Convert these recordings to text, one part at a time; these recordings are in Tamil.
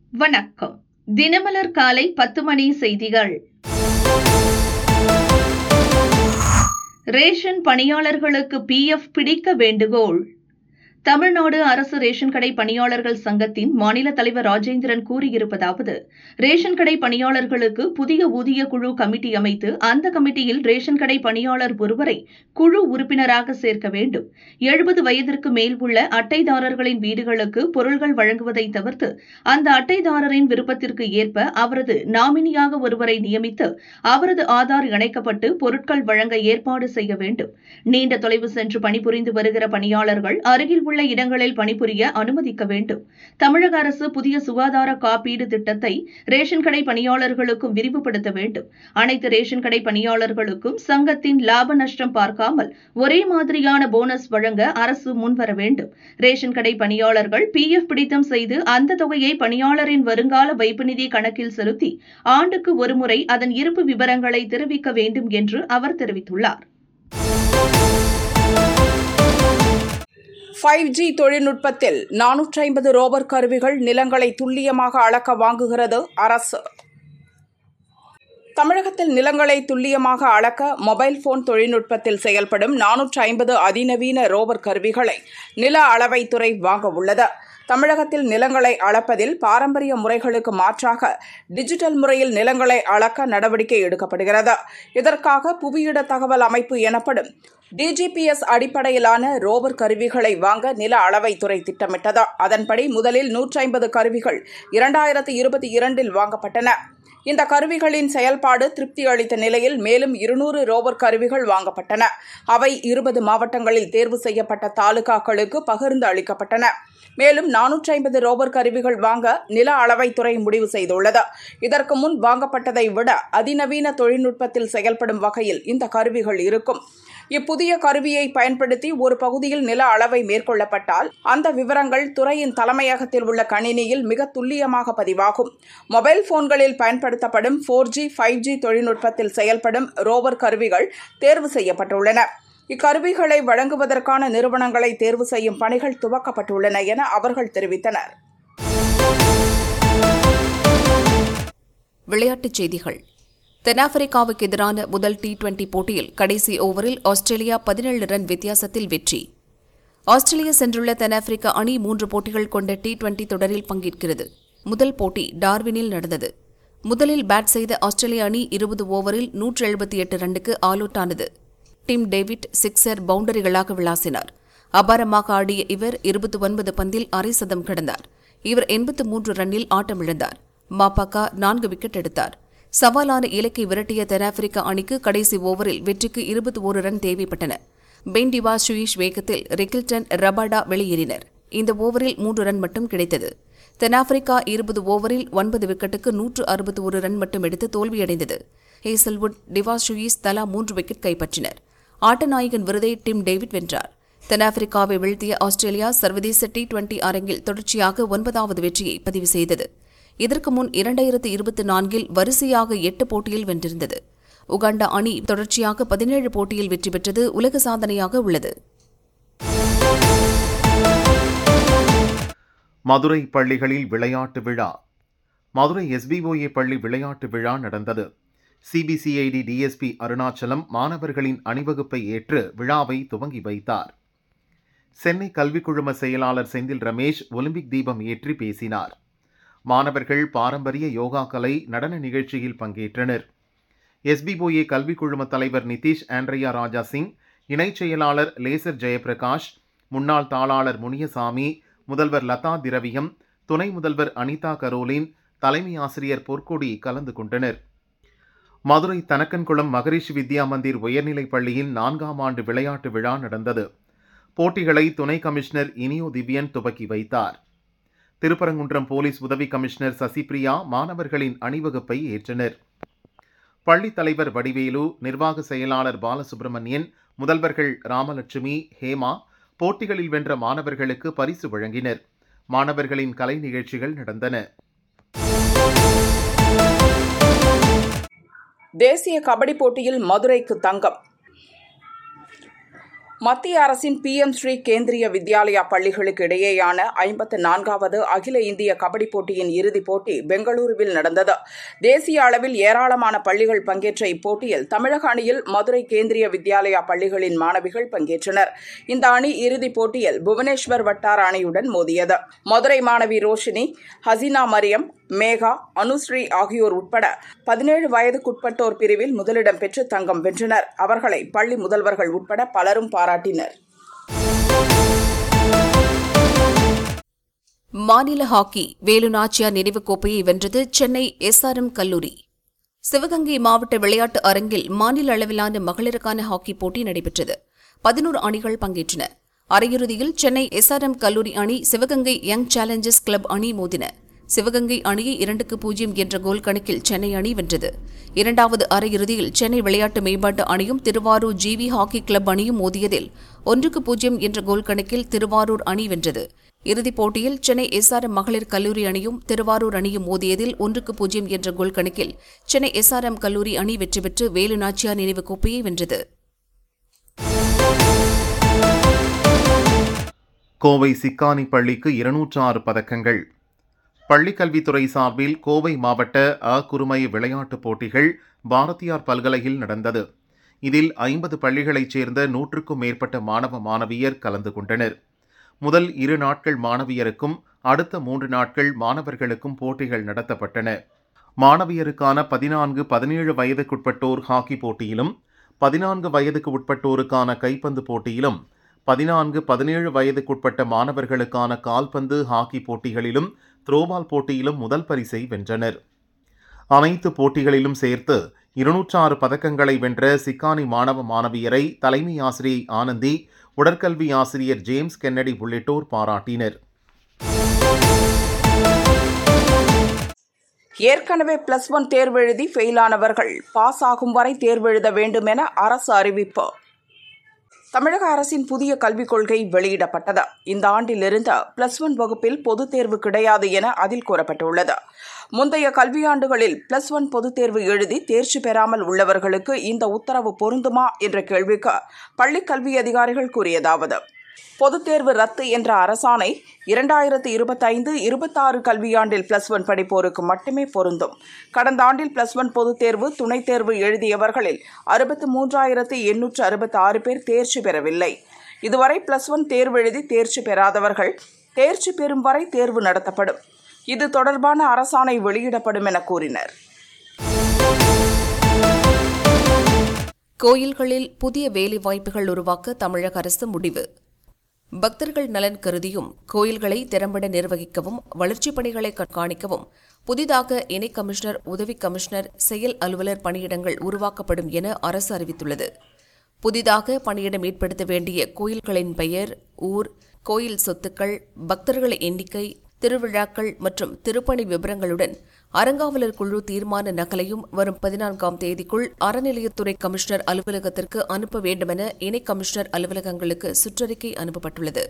வணக்கம் தினமலர் காலை பத்து மணி செய்திகள் ரேஷன் பணியாளர்களுக்கு பிஎஃப் பிடிக்க வேண்டுகோள் தமிழ்நாடு அரசு ரேஷன் கடை பணியாளர்கள் சங்கத்தின் மாநில தலைவர் ராஜேந்திரன் கூறியிருப்பதாவது ரேஷன் கடை பணியாளர்களுக்கு புதிய ஊதிய குழு கமிட்டி அமைத்து அந்த கமிட்டியில் ரேஷன் கடை பணியாளர் ஒருவரை குழு உறுப்பினராக சேர்க்க வேண்டும் எழுபது வயதிற்கு மேல் உள்ள அட்டைதாரர்களின் வீடுகளுக்கு பொருள்கள் வழங்குவதை தவிர்த்து அந்த அட்டைதாரரின் விருப்பத்திற்கு ஏற்ப அவரது நாமினியாக ஒருவரை நியமித்து அவரது ஆதார் இணைக்கப்பட்டு பொருட்கள் வழங்க ஏற்பாடு செய்ய வேண்டும் நீண்ட தொலைவு சென்று பணிபுரிந்து வருகிற பணியாளர்கள் அருகில் உள்ள இடங்களில் பணிபுரிய அனுமதிக்க வேண்டும் தமிழக அரசு புதிய சுகாதார காப்பீடு திட்டத்தை ரேஷன் கடை பணியாளர்களுக்கும் விரிவுபடுத்த வேண்டும் அனைத்து ரேஷன் கடை பணியாளர்களுக்கும் சங்கத்தின் லாப நஷ்டம் பார்க்காமல் ஒரே மாதிரியான போனஸ் வழங்க அரசு முன்வர வேண்டும் ரேஷன் கடை பணியாளர்கள் பிஎஃப் பிடித்தம் செய்து அந்த தொகையை பணியாளரின் வருங்கால வைப்பு நிதி கணக்கில் செலுத்தி ஆண்டுக்கு ஒருமுறை அதன் இருப்பு விவரங்களை தெரிவிக்க வேண்டும் என்று அவர் தெரிவித்துள்ளார் ஃபைவ் ஜி தொழில்நுட்பத்தில் நானூற்றி ஐம்பது ரோபர் கருவிகள் நிலங்களை துல்லியமாக அளக்க வாங்குகிறது அரசு தமிழகத்தில் நிலங்களை துல்லியமாக அளக்க மொபைல் போன் தொழில்நுட்பத்தில் செயல்படும் நானூற்று ஐம்பது அதிநவீன ரோவர் கருவிகளை நில அளவைத்துறை வாங்க உள்ளது தமிழகத்தில் நிலங்களை அளப்பதில் பாரம்பரிய முறைகளுக்கு மாற்றாக டிஜிட்டல் முறையில் நிலங்களை அளக்க நடவடிக்கை எடுக்கப்படுகிறது இதற்காக புவியிட தகவல் அமைப்பு எனப்படும் டிஜிபிஎஸ் அடிப்படையிலான ரோவர் கருவிகளை வாங்க நில அளவைத்துறை திட்டமிட்டது அதன்படி முதலில் நூற்றி ஐம்பது கருவிகள் இரண்டாயிரத்து இருபத்தி இரண்டில் வாங்கப்பட்டன இந்த கருவிகளின் செயல்பாடு திருப்தி அளித்த நிலையில் மேலும் இருநூறு ரோவர் கருவிகள் வாங்கப்பட்டன அவை இருபது மாவட்டங்களில் தேர்வு செய்யப்பட்ட தாலுகாக்களுக்கு பகிர்ந்து அளிக்கப்பட்டன மேலும் நானூற்றி ஐம்பது ரோவர் கருவிகள் வாங்க நில அளவைத்துறை முடிவு செய்துள்ளது இதற்கு முன் வாங்கப்பட்டதை விட அதிநவீன தொழில்நுட்பத்தில் செயல்படும் வகையில் இந்த கருவிகள் இருக்கும் இப்புதிய கருவியை பயன்படுத்தி ஒரு பகுதியில் நில அளவை மேற்கொள்ளப்பட்டால் அந்த விவரங்கள் துறையின் தலைமையகத்தில் உள்ள கணினியில் மிக துல்லியமாக பதிவாகும் மொபைல் போன்களில் பயன்படுத்தப்படும் ஃபோர் ஜி ஃபைவ் ஜி தொழில்நுட்பத்தில் செயல்படும் ரோவர் கருவிகள் தேர்வு செய்யப்பட்டுள்ளன இக்கருவிகளை வழங்குவதற்கான நிறுவனங்களை தேர்வு செய்யும் பணிகள் துவக்கப்பட்டுள்ளன என அவர்கள் தெரிவித்தனர் விளையாட்டுச் செய்திகள் தென்னாப்பிரிக்காவுக்கு எதிரான முதல் டி டுவெண்டி போட்டியில் கடைசி ஓவரில் ஆஸ்திரேலியா பதினேழு ரன் வித்தியாசத்தில் வெற்றி ஆஸ்திரேலியா சென்றுள்ள தென்னாப்பிரிக்க அணி மூன்று போட்டிகள் கொண்ட டி டுவெண்டி தொடரில் பங்கேற்கிறது முதல் போட்டி டார்வினில் நடந்தது முதலில் பேட் செய்த ஆஸ்திரேலிய அணி இருபது ஓவரில் நூற்று எழுபத்தி எட்டு ரன்னுக்கு ஆல் அவுட் ஆனது டிம் டேவிட் சிக்ஸர் பவுண்டரிகளாக விளாசினார் அபாரமாக ஆடிய இவர் இருபத்தி ஒன்பது பந்தில் அரை சதம் கடந்தார் இவர் எண்பத்து மூன்று ரன்னில் ஆட்டமிழந்தார் மாபாக்கா நான்கு விக்கெட் எடுத்தார் சவாலான இலக்கை விரட்டிய தென்னாப்பிரிக்க அணிக்கு கடைசி ஓவரில் வெற்றிக்கு இருபத்தி ஒரு ரன் தேவைப்பட்டன பென் டிவா சுயிஷ் வேகத்தில் ரெக்கில்டன் ரபாடா வெளியேறினர் இந்த ஓவரில் மூன்று ரன் மட்டும் கிடைத்தது தென்னாப்பிரிக்கா இருபது ஓவரில் ஒன்பது விக்கெட்டுக்கு நூற்று அறுபத்தி ஒரு ரன் மட்டும் எடுத்து தோல்வியடைந்தது ஹேசல்வுட் டிவா சுயிஸ் தலா மூன்று விக்கெட் கைப்பற்றினர் ஆட்டநாயகன் விருதை டிம் டேவிட் வென்றார் தென்னாப்பிரிக்காவை வீழ்த்திய ஆஸ்திரேலியா சர்வதேச டி டுவெண்டி அரங்கில் தொடர்ச்சியாக ஒன்பதாவது வெற்றியை பதிவு செய்தது இதற்கு முன் இரண்டாயிரத்து இருபத்தி நான்கில் வரிசையாக எட்டு போட்டியில் வென்றிருந்தது உகாண்டா அணி தொடர்ச்சியாக பதினேழு போட்டியில் வெற்றி பெற்றது உலக சாதனையாக உள்ளது மதுரை பள்ளிகளில் விளையாட்டு விழா மதுரை எஸ்பிஓஏ பள்ளி விளையாட்டு விழா நடந்தது சிபிசிஐடி டிஎஸ்பி அருணாச்சலம் மாணவர்களின் அணிவகுப்பை ஏற்று விழாவை துவங்கி வைத்தார் சென்னை கல்விக் குழும செயலாளர் செந்தில் ரமேஷ் ஒலிம்பிக் தீபம் ஏற்றி பேசினார் மாணவர்கள் பாரம்பரிய யோகா கலை நடன நிகழ்ச்சியில் பங்கேற்றனர் எஸ்பிஓஏ கல்விக் குழும தலைவர் நிதிஷ் ஆண்ட்ரியா ராஜா சிங் இணைச் செயலாளர் லேசர் ஜெயபிரகாஷ் முன்னாள் தாளாளர் முனியசாமி முதல்வர் லதா திரவியம் துணை முதல்வர் அனிதா கரோலின் தலைமை ஆசிரியர் பொற்கொடி கலந்து கொண்டனர் மதுரை தனக்கன்குளம் மகரிஷி வித்யா மந்திர் உயர்நிலைப் பள்ளியின் நான்காம் ஆண்டு விளையாட்டு விழா நடந்தது போட்டிகளை துணை கமிஷனர் இனியோ திவ்யன் துவக்கி வைத்தார் திருப்பரங்குன்றம் போலீஸ் உதவி கமிஷனர் சசிபிரியா மாணவர்களின் அணிவகுப்பை ஏற்றனர் பள்ளித் தலைவர் வடிவேலு நிர்வாக செயலாளர் பாலசுப்ரமணியன் முதல்வர்கள் ராமலட்சுமி ஹேமா போட்டிகளில் வென்ற மாணவர்களுக்கு பரிசு வழங்கினர் மாணவர்களின் கலை நிகழ்ச்சிகள் நடந்தன தேசிய கபடி போட்டியில் மதுரைக்கு தங்கம் மத்திய அரசின் பி எம் ஸ்ரீ கேந்திரிய வித்யாலயா பள்ளிகளுக்கு இடையேயான ஐம்பத்து நான்காவது அகில இந்திய கபடி போட்டியின் இறுதிப் போட்டி பெங்களூருவில் நடந்தது தேசிய அளவில் ஏராளமான பள்ளிகள் பங்கேற்ற இப்போட்டியில் தமிழக அணியில் மதுரை கேந்திரிய வித்யாலயா பள்ளிகளின் மாணவிகள் பங்கேற்றனர் இந்த அணி இறுதிப் போட்டியில் புவனேஸ்வர் வட்டார அணியுடன் மோதியது மதுரை மாணவி ரோஷினி ஹசினா மரியம் மேகா அனுஸ்ரீ ஆகியோர் உட்பட பதினேழு வயதுக்குட்பட்டோர் பிரிவில் முதலிடம் பெற்று தங்கம் வென்றனர் அவர்களை பள்ளி முதல்வர்கள் உட்பட பலரும் பாராட்டினர் மாநில ஹாக்கி வேலு நாச்சியார் நினைவுக் கோப்பையை வென்றது சென்னை எஸ்ஆர்எம் கல்லூரி சிவகங்கை மாவட்ட விளையாட்டு அரங்கில் மாநில அளவிலான மகளிருக்கான ஹாக்கி போட்டி நடைபெற்றது பதினோரு அணிகள் பங்கேற்றன அரையிறுதியில் சென்னை எஸ்ஆர்எம் கல்லூரி அணி சிவகங்கை யங் சேலஞ்சர்ஸ் கிளப் அணி மோதின சிவகங்கை அணியை இரண்டுக்கு பூஜ்ஜியம் என்ற கோல் கணக்கில் சென்னை அணி வென்றது இரண்டாவது அரையிறுதியில் சென்னை விளையாட்டு மேம்பாட்டு அணியும் திருவாரூர் ஜிவி ஹாக்கி கிளப் அணியும் மோதியதில் ஒன்றுக்கு பூஜ்ஜியம் என்ற கோல் கணக்கில் திருவாரூர் அணி வென்றது இறுதிப் போட்டியில் சென்னை எஸ்ஆர்எம் மகளிர் கல்லூரி அணியும் திருவாரூர் அணியும் மோதியதில் ஒன்றுக்கு பூஜ்ஜியம் என்ற கோல் கணக்கில் சென்னை எஸ்ஆர்எம் கல்லூரி அணி வெற்றி பெற்று வேலு நாச்சியார் நினைவுக் கோப்பையை வென்றது கோவை சிக்கானி பள்ளிக்கு இருநூற்று ஆறு பதக்கங்கள் பள்ளிக்கல்வித்துறை சார்பில் கோவை மாவட்ட அ குறுமை விளையாட்டுப் போட்டிகள் பாரதியார் பல்கலையில் நடந்தது இதில் ஐம்பது பள்ளிகளைச் சேர்ந்த நூற்றுக்கும் மேற்பட்ட மாணவ மாணவியர் கலந்து கொண்டனர் முதல் இரு நாட்கள் மாணவியருக்கும் அடுத்த மூன்று நாட்கள் மாணவர்களுக்கும் போட்டிகள் நடத்தப்பட்டன மாணவியருக்கான பதினான்கு பதினேழு வயதுக்குட்பட்டோர் ஹாக்கி போட்டியிலும் பதினான்கு வயதுக்கு உட்பட்டோருக்கான கைப்பந்து போட்டியிலும் பதினான்கு பதினேழு வயதுக்குட்பட்ட மாணவர்களுக்கான கால்பந்து ஹாக்கி போட்டிகளிலும் த்ரோபால் போட்டியிலும் முதல் பரிசை வென்றனர் அனைத்து போட்டிகளிலும் சேர்த்து இருநூற்றாறு பதக்கங்களை வென்ற சிக்கானி மாணவ மாணவியரை தலைமை ஆசிரியை ஆனந்தி உடற்கல்வி ஆசிரியர் ஜேம்ஸ் கென்னடி உள்ளிட்டோர் பாராட்டினர் ஏற்கனவே பிளஸ் ஒன் தேர்வு எழுதி ஃபெயிலானவர்கள் பாஸ் ஆகும் வரை தேர்வு எழுத வேண்டும் என அரசு அறிவிப்பு தமிழக அரசின் புதிய கல்விக் கொள்கை வெளியிடப்பட்டது இந்த ஆண்டிலிருந்து பிளஸ் ஒன் வகுப்பில் பொதுத் தேர்வு கிடையாது என அதில் கூறப்பட்டுள்ளது முந்தைய கல்வியாண்டுகளில் பிளஸ் ஒன் பொதுத் தேர்வு எழுதி தேர்ச்சி பெறாமல் உள்ளவர்களுக்கு இந்த உத்தரவு பொருந்துமா என்ற கேள்விக்கு பள்ளிக் கல்வி அதிகாரிகள் கூறியதாவது பொதுத் தேர்வு ரத்து என்ற அரசாணை இரண்டாயிரத்து இருபத்தைந்து இருபத்தாறு கல்வியாண்டில் பிளஸ் ஒன் படிப்போருக்கு மட்டுமே பொருந்தும் கடந்த ஆண்டில் பிளஸ் ஒன் பொதுத் தேர்வு துணைத் தேர்வு எழுதியவர்களில் அறுபத்து மூன்றாயிரத்து எண்ணூற்று அறுபத்தி ஆறு பேர் தேர்ச்சி பெறவில்லை இதுவரை பிளஸ் ஒன் தேர்வு எழுதி தேர்ச்சி பெறாதவர்கள் தேர்ச்சி பெறும் வரை தேர்வு நடத்தப்படும் இது தொடர்பான அரசாணை வெளியிடப்படும் என கூறினர் கோயில்களில் புதிய வேலைவாய்ப்புகள் உருவாக்க தமிழக அரசு முடிவு பக்தர்கள் நலன் கருதியும் கோயில்களை திறம்பட நிர்வகிக்கவும் வளர்ச்சிப் பணிகளை கண்காணிக்கவும் புதிதாக இணை கமிஷனர் உதவி கமிஷனர் செயல் அலுவலர் பணியிடங்கள் உருவாக்கப்படும் என அரசு அறிவித்துள்ளது புதிதாக பணியிடம் ஏற்படுத்த வேண்டிய கோயில்களின் பெயர் ஊர் கோயில் சொத்துக்கள் பக்தர்கள் எண்ணிக்கை திருவிழாக்கள் மற்றும் திருப்பணி விவரங்களுடன் அறங்காவலர் குழு தீர்மான நகலையும் வரும் பதினான்காம் தேதிக்குள் அறநிலையத்துறை கமிஷனர் அலுவலகத்திற்கு அனுப்ப வேண்டுமென இணை கமிஷனர் அலுவலகங்களுக்கு சுற்றறிக்கை அனுப்பப்பட்டுள்ளது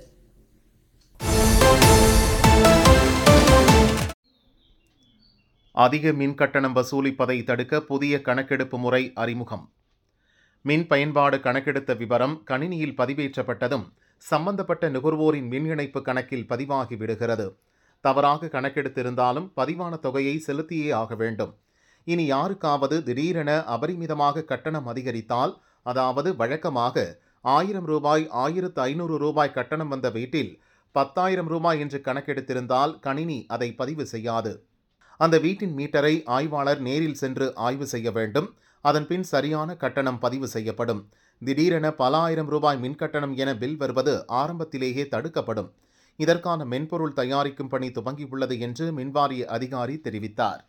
அதிக மின் கட்டணம் வசூலிப்பதை தடுக்க புதிய கணக்கெடுப்பு முறை அறிமுகம் மின் பயன்பாடு கணக்கெடுத்த விவரம் கணினியில் பதிவேற்றப்பட்டதும் சம்பந்தப்பட்ட நுகர்வோரின் மின் இணைப்பு கணக்கில் பதிவாகி விடுகிறது தவறாக கணக்கெடுத்திருந்தாலும் பதிவான தொகையை செலுத்தியே ஆக வேண்டும் இனி யாருக்காவது திடீரென அபரிமிதமாக கட்டணம் அதிகரித்தால் அதாவது வழக்கமாக ஆயிரம் ரூபாய் ஆயிரத்து ஐநூறு ரூபாய் கட்டணம் வந்த வீட்டில் பத்தாயிரம் ரூபாய் என்று கணக்கெடுத்திருந்தால் கணினி அதை பதிவு செய்யாது அந்த வீட்டின் மீட்டரை ஆய்வாளர் நேரில் சென்று ஆய்வு செய்ய வேண்டும் அதன்பின் சரியான கட்டணம் பதிவு செய்யப்படும் திடீரென பல ஆயிரம் ரூபாய் மின்கட்டணம் என பில் வருவது ஆரம்பத்திலேயே தடுக்கப்படும் இதற்கான மென்பொருள் தயாரிக்கும் பணி துவங்கியுள்ளது என்று மின்வாரிய அதிகாரி தெரிவித்தார்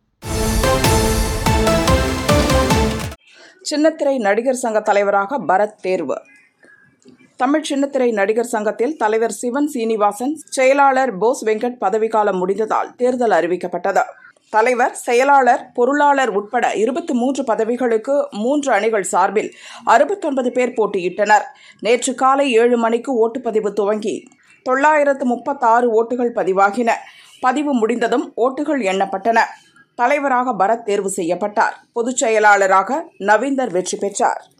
சின்னத்திரை நடிகர் சங்க தலைவராக பரத் தேர்வு தமிழ் சின்னத்திரை நடிகர் சங்கத்தில் தலைவர் சிவன் சீனிவாசன் செயலாளர் போஸ் வெங்கட் பதவிக்காலம் முடிந்ததால் தேர்தல் அறிவிக்கப்பட்டது தலைவர் செயலாளர் பொருளாளர் உட்பட இருபத்தி மூன்று பதவிகளுக்கு மூன்று அணிகள் சார்பில் அறுபத்தொன்பது பேர் போட்டியிட்டனர் நேற்று காலை ஏழு மணிக்கு ஓட்டுப்பதிவு துவங்கி தொள்ளாயிரத்து முப்பத்தாறு ஓட்டுகள் பதிவாகின பதிவு முடிந்ததும் ஓட்டுகள் எண்ணப்பட்டன தலைவராக பரத் தேர்வு செய்யப்பட்டார் பொதுச் செயலாளராக நவீந்தர் வெற்றி பெற்றார்